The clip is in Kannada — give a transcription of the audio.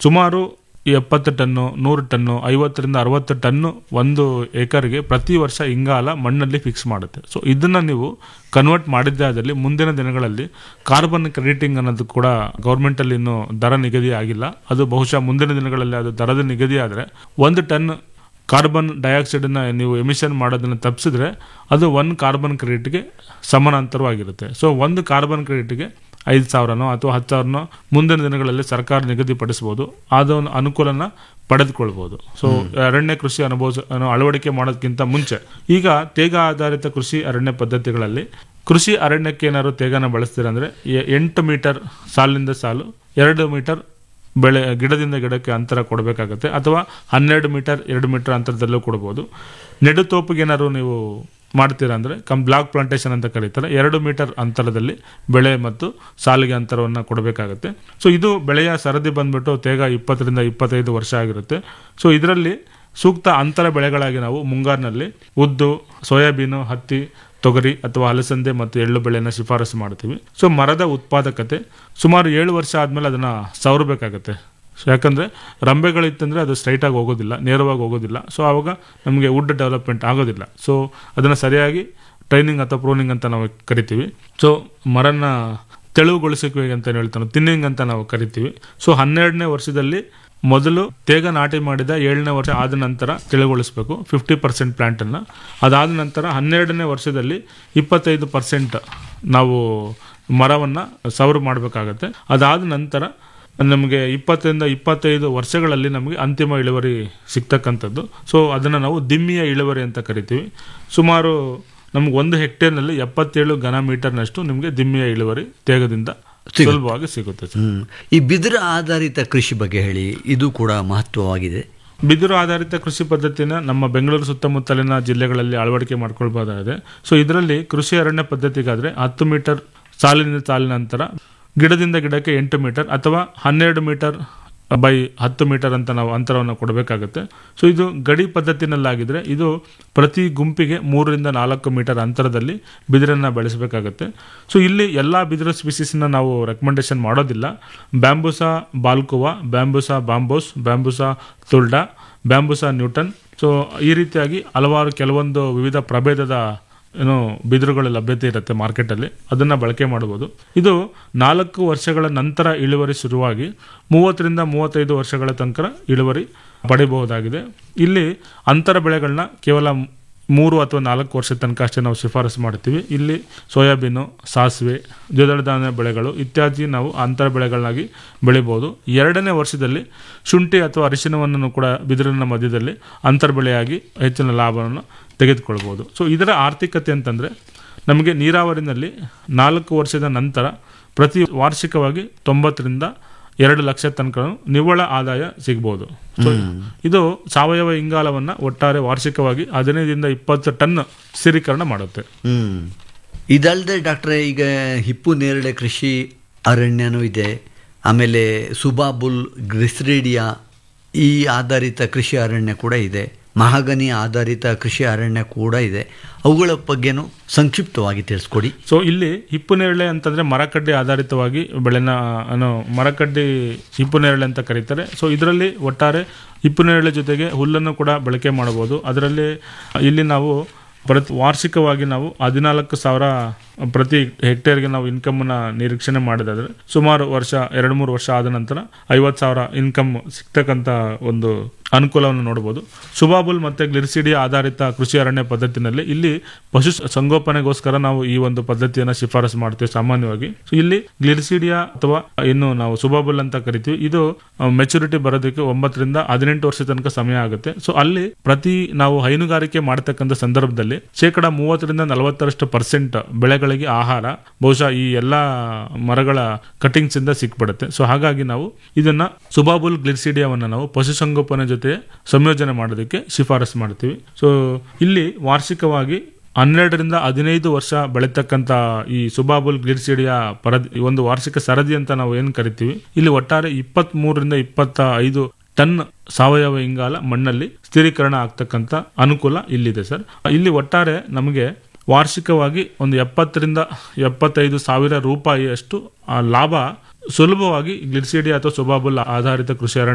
ಸುಮಾರು ಎಪ್ಪತ್ತು ಟನ್ನು ನೂರು ಟನ್ನು ಐವತ್ತರಿಂದ ಅರವತ್ತು ಟನ್ನು ಒಂದು ಏಕರ್ಗೆ ಪ್ರತಿ ವರ್ಷ ಇಂಗಾಲ ಮಣ್ಣಲ್ಲಿ ಫಿಕ್ಸ್ ಮಾಡುತ್ತೆ ಸೊ ಇದನ್ನ ನೀವು ಕನ್ವರ್ಟ್ ಮಾಡಿದ್ದೇ ಆದಲ್ಲಿ ಮುಂದಿನ ದಿನಗಳಲ್ಲಿ ಕಾರ್ಬನ್ ಕ್ರೆಡಿಟಿಂಗ್ ಅನ್ನೋದು ಕೂಡ ಗೌರ್ಮೆಂಟಲ್ಲಿ ಇನ್ನೂ ದರ ನಿಗದಿ ಆಗಿಲ್ಲ ಅದು ಬಹುಶಃ ಮುಂದಿನ ದಿನಗಳಲ್ಲಿ ಅದು ದರದ ನಿಗದಿ ಆದರೆ ಒಂದು ಟನ್ ಕಾರ್ಬನ್ ಡೈಆಕ್ಸೈಡನ್ನು ನೀವು ಎಮಿಷನ್ ಮಾಡೋದನ್ನು ತಪ್ಪಿಸಿದ್ರೆ ಅದು ಒಂದು ಕಾರ್ಬನ್ ಕ್ರೆಡಿಟ್ಗೆ ಸಮಾನಾಂತರವಾಗಿರುತ್ತೆ ಸೊ ಒಂದು ಕಾರ್ಬನ್ ಕ್ರೆಡಿಟ್ಗೆ ಐದು ಸಾವಿರನೋ ಅಥವಾ ಹತ್ತು ಸಾವಿರನೋ ಮುಂದಿನ ದಿನಗಳಲ್ಲಿ ಸರ್ಕಾರ ನಿಗದಿಪಡಿಸ್ಬೋದು ಅದೊಂದು ಅನುಕೂಲನ ಪಡೆದುಕೊಳ್ಬೋದು ಸೊ ಅರಣ್ಯ ಕೃಷಿ ಅನುಭವ ಅನ್ನು ಅಳವಡಿಕೆ ಮಾಡೋದಕ್ಕಿಂತ ಮುಂಚೆ ಈಗ ತೇಗ ಆಧಾರಿತ ಕೃಷಿ ಅರಣ್ಯ ಪದ್ಧತಿಗಳಲ್ಲಿ ಕೃಷಿ ಅರಣ್ಯಕ್ಕೆ ಏನಾದ್ರು ತೇಗನ ಬಳಸ್ತೀರ ಅಂದರೆ ಎಂಟು ಮೀಟರ್ ಸಾಲಿನಿಂದ ಸಾಲು ಎರಡು ಮೀಟರ್ ಬೆಳೆ ಗಿಡದಿಂದ ಗಿಡಕ್ಕೆ ಅಂತರ ಕೊಡಬೇಕಾಗತ್ತೆ ಅಥವಾ ಹನ್ನೆರಡು ಮೀಟರ್ ಎರಡು ಮೀಟರ್ ಅಂತರದಲ್ಲೂ ಕೊಡ್ಬೋದು ನೆಡುತೋಪಿಗೆ ಏನಾದ್ರು ನೀವು ಮಾಡ್ತೀರಾ ಅಂದರೆ ಕಮ್ ಬ್ಲಾಕ್ ಪ್ಲಾಂಟೇಶನ್ ಅಂತ ಕರೀತಾರೆ ಎರಡು ಮೀಟರ್ ಅಂತರದಲ್ಲಿ ಬೆಳೆ ಮತ್ತು ಸಾಲಿಗೆ ಅಂತರವನ್ನು ಕೊಡಬೇಕಾಗತ್ತೆ ಸೊ ಇದು ಬೆಳೆಯ ಸರದಿ ಬಂದ್ಬಿಟ್ಟು ತೇಗ ಇಪ್ಪತ್ತರಿಂದ ಇಪ್ಪತ್ತೈದು ವರ್ಷ ಆಗಿರುತ್ತೆ ಸೊ ಇದರಲ್ಲಿ ಸೂಕ್ತ ಅಂತರ ಬೆಳೆಗಳಾಗಿ ನಾವು ಮುಂಗಾರಿನಲ್ಲಿ ಉದ್ದು ಸೋಯಾಬೀನು ಹತ್ತಿ ತೊಗರಿ ಅಥವಾ ಅಲಸಂದೆ ಮತ್ತು ಎಳ್ಳು ಬೆಳೆಯನ್ನು ಶಿಫಾರಸು ಮಾಡ್ತೀವಿ ಸೊ ಮರದ ಉತ್ಪಾದಕತೆ ಸುಮಾರು ಏಳು ವರ್ಷ ಆದಮೇಲೆ ಅದನ್ನು ಸವರಬೇಕಾಗತ್ತೆ ಸೊ ಯಾಕಂದರೆ ರಂಬೆಗಳಿತ್ತಂದರೆ ಅದು ಸ್ಟ್ರೈಟಾಗಿ ಹೋಗೋದಿಲ್ಲ ನೇರವಾಗಿ ಹೋಗೋದಿಲ್ಲ ಸೊ ಆವಾಗ ನಮಗೆ ವುಡ್ ಡೆವಲಪ್ಮೆಂಟ್ ಆಗೋದಿಲ್ಲ ಸೊ ಅದನ್ನು ಸರಿಯಾಗಿ ಟ್ರೈನಿಂಗ್ ಅಥವಾ ಪ್ರೋನಿಂಗ್ ಅಂತ ನಾವು ಕರಿತೀವಿ ಸೊ ಮರನ ತೆಳುವುಗೊಳಿಸುವಿಕೆ ಅಂತ ಹೇಳ್ತಾನೆ ತಿನ್ನಿಂಗ್ ಅಂತ ನಾವು ಕರಿತೀವಿ ಸೊ ಹನ್ನೆರಡನೇ ವರ್ಷದಲ್ಲಿ ಮೊದಲು ತೇಗ ನಾಟಿ ಮಾಡಿದ ಏಳನೇ ವರ್ಷ ಆದ ನಂತರ ತೆಳುಗೊಳಿಸಬೇಕು ಫಿಫ್ಟಿ ಪರ್ಸೆಂಟ್ ಪ್ಲ್ಯಾಂಟನ್ನು ಅದಾದ ನಂತರ ಹನ್ನೆರಡನೇ ವರ್ಷದಲ್ಲಿ ಇಪ್ಪತ್ತೈದು ಪರ್ಸೆಂಟ್ ನಾವು ಮರವನ್ನು ಸವರು ಮಾಡಬೇಕಾಗತ್ತೆ ಅದಾದ ನಂತರ ನಮಗೆ ಇಪ್ಪತ್ತರಿಂದ ಇಪ್ಪತ್ತೈದು ವರ್ಷಗಳಲ್ಲಿ ನಮಗೆ ಅಂತಿಮ ಇಳುವರಿ ಸಿಗ್ತಕ್ಕಂಥದ್ದು ಸೊ ಅದನ್ನು ನಾವು ದಿಮ್ಮಿಯ ಇಳುವರಿ ಅಂತ ಕರಿತೀವಿ ಸುಮಾರು ನಮ್ಗೆ ಒಂದು ಹೆಕ್ಟೇರ್ನಲ್ಲಿ ಎಪ್ಪತ್ತೇಳು ಘನ ಮೀಟರ್ನಷ್ಟು ನಿಮಗೆ ದಿಮ್ಮಿಯ ಇಳುವರಿ ತೇಗದಿಂದ ಸುಲಭವಾಗಿ ಸಿಗುತ್ತೆ ಸರ್ ಹ್ಮ್. ಈ ಬಿದಿರು ಆಧಾರಿತ ಕೃಷಿ ಬಗ್ಗೆ ಹೇಳಿ ಇದು ಕೂಡ ಮಹತ್ವವಾಗಿದೆ ಬಿದಿರು ಆಧಾರಿತ ಕೃಷಿ ಪದ್ಧತಿನ ನಮ್ಮ ಬೆಂಗಳೂರು ಸುತ್ತಮುತ್ತಲಿನ ಜಿಲ್ಲೆಗಳಲ್ಲಿ ಅಳವಡಿಕೆ ಮಾಡ್ಕೊಳ್ಬಹುದಾಗಿದೆ ಸೊ ಇದರಲ್ಲಿ ಕೃಷಿ ಅರಣ್ಯ ಪದ್ಧತಿಗಾದ್ರೆ ಹತ್ತು ಮೀಟರ್ ಸಾಲಿನ ಸಾಲಿನ ನಂತರ ಗಿಡದಿಂದ ಗಿಡಕ್ಕೆ ಎಂಟು ಮೀಟರ್ ಅಥವಾ ಹನ್ನೆರಡು ಮೀಟರ್ ಬೈ ಹತ್ತು ಮೀಟರ್ ಅಂತ ನಾವು ಅಂತರವನ್ನು ಕೊಡಬೇಕಾಗುತ್ತೆ ಸೊ ಇದು ಗಡಿ ಪದ್ಧತಿನಲ್ಲಾಗಿದ್ರೆ ಇದು ಪ್ರತಿ ಗುಂಪಿಗೆ ಮೂರರಿಂದ ನಾಲ್ಕು ಮೀಟರ್ ಅಂತರದಲ್ಲಿ ಬಿದಿರನ್ನು ಬೆಳೆಸಬೇಕಾಗುತ್ತೆ ಸೊ ಇಲ್ಲಿ ಎಲ್ಲ ಬಿದಿರು ಸ್ಪೀಸೀಸ್ನ ನಾವು ರೆಕಮೆಂಡೇಶನ್ ಮಾಡೋದಿಲ್ಲ ಬ್ಯಾಂಬೂಸಾ ಬಾಲ್ಕುವಾ ಬ್ಯಾಂಬೂಸಾ ಬಾಂಬೋಸ್ ಬ್ಯಾಂಬೂಸಾ ತುಲ್ಡಾ ಬ್ಯಾಂಬೂಸಾ ನ್ಯೂಟನ್ ಸೊ ಈ ರೀತಿಯಾಗಿ ಹಲವಾರು ಕೆಲವೊಂದು ವಿವಿಧ ಪ್ರಭೇದದ ಏನು ಬಿದಿರುಗಳ ಲಭ್ಯತೆ ಇರುತ್ತೆ ಮಾರ್ಕೆಟಲ್ಲಿ ಅದನ್ನು ಬಳಕೆ ಮಾಡ್ಬೋದು ಇದು ನಾಲ್ಕು ವರ್ಷಗಳ ನಂತರ ಇಳುವರಿ ಶುರುವಾಗಿ ಮೂವತ್ತರಿಂದ ಮೂವತ್ತೈದು ವರ್ಷಗಳ ತನಕ ಇಳುವರಿ ಪಡೆಯಬಹುದಾಗಿದೆ ಇಲ್ಲಿ ಅಂತರ ಬೆಳೆಗಳನ್ನ ಕೇವಲ ಮೂರು ಅಥವಾ ನಾಲ್ಕು ವರ್ಷದ ತನಕ ಅಷ್ಟೇ ನಾವು ಶಿಫಾರಸು ಮಾಡ್ತೀವಿ ಇಲ್ಲಿ ಸೋಯಾಬೀನು ಸಾಸಿವೆ ದ್ವಿದಳ ಧಾನ್ಯ ಬೆಳೆಗಳು ಇತ್ಯಾದಿ ನಾವು ಅಂತರ ಬೆಳೆಗಳಾಗಿ ಬೆಳಿಬೋದು ಎರಡನೇ ವರ್ಷದಲ್ಲಿ ಶುಂಠಿ ಅಥವಾ ಅರಿಶಿನವನ್ನು ಕೂಡ ಬಿದಿರಿನ ಮಧ್ಯದಲ್ಲಿ ಅಂತರ ಬೆಳೆಯಾಗಿ ಹೆಚ್ಚಿನ ಲಾಭವನ್ನು ತೆಗೆದುಕೊಳ್ಬೋದು ಸೊ ಇದರ ಆರ್ಥಿಕತೆ ಅಂತಂದರೆ ನಮಗೆ ನೀರಾವರಿನಲ್ಲಿ ನಾಲ್ಕು ವರ್ಷದ ನಂತರ ಪ್ರತಿ ವಾರ್ಷಿಕವಾಗಿ ತೊಂಬತ್ತರಿಂದ ಎರಡು ಲಕ್ಷ ತನಕ ನಿವ್ವಳ ಆದಾಯ ಸಿಗ್ಬೋದು ಸೊ ಇದು ಸಾವಯವ ಇಂಗಾಲವನ್ನು ಒಟ್ಟಾರೆ ವಾರ್ಷಿಕವಾಗಿ ಹದಿನೈದರಿಂದ ಇಪ್ಪತ್ತು ಟನ್ ಸ್ಥಿರೀಕರಣ ಮಾಡುತ್ತೆ ಹ್ಮ್ ಇದಲ್ಲದೆ ಡಾಕ್ಟ್ರೆ ಈಗ ಹಿಪ್ಪು ನೇರಳೆ ಕೃಷಿ ಅರಣ್ಯನೂ ಇದೆ ಆಮೇಲೆ ಸುಬಾಬುಲ್ ಗ್ರಿಸ್ರೇಡಿಯಾ ಈ ಆಧಾರಿತ ಕೃಷಿ ಅರಣ್ಯ ಕೂಡ ಇದೆ ಮಹಾಗನಿ ಆಧಾರಿತ ಕೃಷಿ ಅರಣ್ಯ ಕೂಡ ಇದೆ ಅವುಗಳ ಬಗ್ಗೆನೂ ಸಂಕ್ಷಿಪ್ತವಾಗಿ ತಿಳಿಸ್ಕೊಡಿ ಸೊ ಇಲ್ಲಿ ಹಿಪ್ಪು ನೇರಳೆ ಅಂತಂದ್ರೆ ಮರಕಡ್ಡಿ ಆಧಾರಿತವಾಗಿ ಬೆಳೆನ ano, ಮರಕಡ್ಡಿ ಹಿಪ್ಪು ನೇರಳೆ ಅಂತ ಕರೀತಾರೆ ಸೊ ಇದರಲ್ಲಿ ಒಟ್ಟಾರೆ ಹಿಪ್ಪು ನೇರಳೆ ಜೊತೆಗೆ ಹುಲ್ಲನ್ನು ಕೂಡ ಬಳಕೆ ಮಾಡಬಹುದು ಅದರಲ್ಲಿ ಇಲ್ಲಿ ನಾವು ಪ್ರತಿ ವಾರ್ಷಿಕವಾಗಿ ನಾವು ಹದಿನಾಲ್ಕು ಸಾವಿರ ಪ್ರತಿ ಹೆಕ್ಟೇರ್ಗೆ ನಾವು ಇನ್ಕಮ್ನ ನಿರೀಕ್ಷಣೆ ಮಾಡಿದಾದ್ರೆ ಸುಮಾರು ವರ್ಷ ಎರಡು ಮೂರು ವರ್ಷ ಆದ ನಂತರ ಐವತ್ತು ಸಾವಿರ ಇನ್ಕಮ್ ಸಿಗ್ತಕ್ಕಂಥ ಒಂದು ಅನುಕೂಲವನ್ನು ನೋಡಬಹುದು ಸುಬಾಬುಲ್ ಮತ್ತೆ ಗ್ಲಿರ್ಸಿಡಿಯಾ ಆಧಾರಿತ ಕೃಷಿ ಅರಣ್ಯ ಪದ್ಧತಿನಲ್ಲಿ ಇಲ್ಲಿ ಪಶು ಸಂಗೋಪನೆಗೋಸ್ಕರ ನಾವು ಈ ಒಂದು ಪದ್ಧತಿಯನ್ನು ಶಿಫಾರಸು ಮಾಡ್ತೀವಿ ಸಾಮಾನ್ಯವಾಗಿ ಸೊ ಇಲ್ಲಿ ಗ್ಲಿರ್ಸಿಡಿಯಾ ಅಥವಾ ಇನ್ನು ನಾವು ಸುಬಾಬುಲ್ ಅಂತ ಕರಿತೀವಿ ಇದು ಮೆಚುರಿಟಿ ಬರೋದಕ್ಕೆ ಒಂಬತ್ತರಿಂದ ಹದಿನೆಂಟು ವರ್ಷ ತನಕ ಸಮಯ ಆಗುತ್ತೆ ಸೊ ಅಲ್ಲಿ ಪ್ರತಿ ನಾವು ಹೈನುಗಾರಿಕೆ ಮಾಡತಕ್ಕಂಥ ಸಂದರ್ಭದಲ್ಲಿ ಶೇಕಡ ಮೂವತ್ತರಿಂದ ನಲವತ್ತರಷ್ಟು ಪರ್ಸೆಂಟ್ ಬೆಳೆಗಳಿಗೆ ಆಹಾರ ಬಹುಶಃ ಈ ಎಲ್ಲಾ ಮರಗಳ ಕಟಿಂಗ್ಸ್ ಇಂದ ಸಿಕ್ಬಿಡುತ್ತೆ ಸೊ ಹಾಗಾಗಿ ನಾವು ಇದನ್ನ ಸುಬಾಬುಲ್ ಗ್ಲಿರ್ಸಿಡಿಯಾವನ್ನ ನಾವು ಪಶುಸಂಗೋಪನೆ ಜೊತೆ ಸಂಯೋಜನೆ ಮಾಡೋದಕ್ಕೆ ಶಿಫಾರಸು ಮಾಡ್ತೀವಿ ಸೊ ಇಲ್ಲಿ ವಾರ್ಷಿಕವಾಗಿ ಹನ್ನೆರಡರಿಂದ ಹದಿನೈದು ವರ್ಷ ಬೆಳೀತಕ್ಕಂಥ ಈ ಸುಬಾಬುಲ್ ಗ್ಲಿರ್ಸಿಡಿಯಾ ಪರದಿ ಈ ಒಂದು ವಾರ್ಷಿಕ ಸರದಿ ಅಂತ ನಾವು ಏನು ಕರಿತೀವಿ ಇಲ್ಲಿ ಒಟ್ಟಾರೆ ಇಪ್ಪತ್ತ್ ಮೂರರಿಂದ ಇಪ್ಪತ್ತ ಐದು ಟನ್ ಸಾವಯವ ಇಂಗಾಲ ಮಣ್ಣಲ್ಲಿ ಸ್ಥಿರೀಕರಣ ಆಗ್ತಕ್ಕಂಥ ಅನುಕೂಲ ಇಲ್ಲಿದೆ ಸರ್ ಇಲ್ಲಿ ಒಟ್ಟಾರೆ ನಮಗೆ ವಾರ್ಷಿಕವಾಗಿ ಒಂದು ಎಪ್ಪತ್ತರಿಂದ ಎಪ್ಪತ್ತೈದು ಸಾವಿರ ರೂಪಾಯಿಯಷ್ಟು ಆ ಲಾಭ ಸುಲಭವಾಗಿ ಗ್ಲಿರ್ಸಿಡಿಯಾ ಅಥವಾ ಸುಬಾಬುಲ್ ಆಧಾರಿತ ಕೃಷಿ ಅರಣ್ಯ